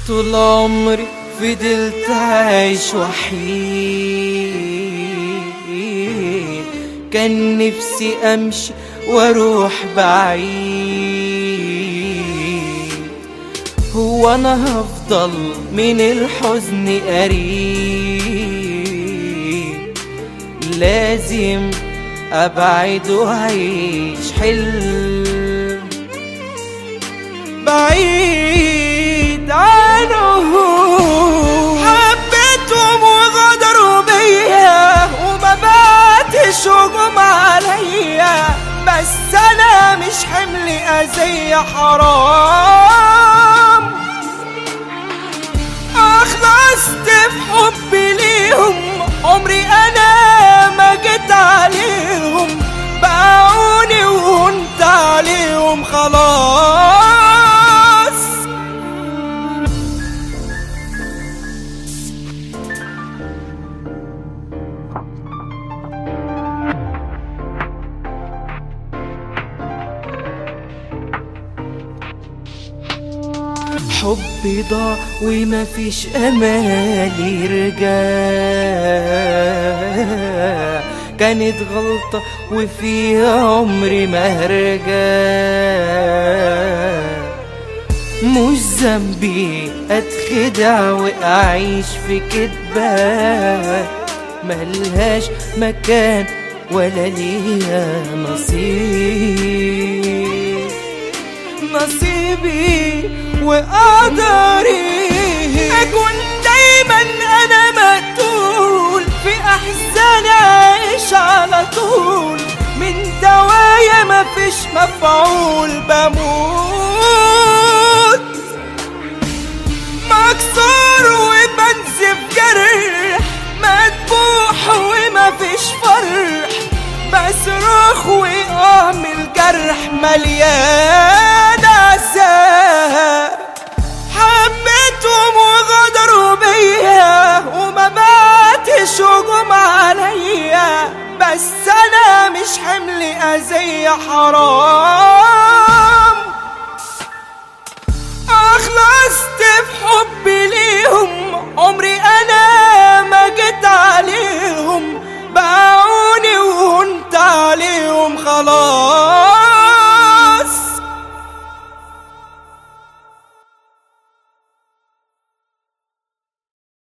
طول عمري فضلت عايش وحيد كان نفسي امشي واروح بعيد هو انا هفضل من الحزن قريب لازم ابعد واعيش حلم بعيد عنهم حبيتهم وغدروا بيا وما بعتش هجوم عليا بس انا مش حمل اذية حرام اخلصت في حبي ليهم عمري انا ما جيت عليهم باعوني وهنت عليهم خلاص حبي ضاع وما فيش امال يرجع كانت غلطة وفيها عمري ما هرجع مش ذنبي اتخدع واعيش في كدبة ملهاش مكان ولا ليها نصيب نصيبي وقدري اكون دايما انا مقتول في احزان عايش على طول من دوايا مفيش مفعول بموت مكسور وبنزف جرح مذبوح ومفيش فرح بصرخ واعمل جرح مليان عذاب حبيتهم وغدروا بيا وما بعتش هجوم عليا بس انا مش حمل اذية حرام اخلصت في حبي ليهم عمري انا ما جيت عليهم باعوني وهنت عليهم خلاص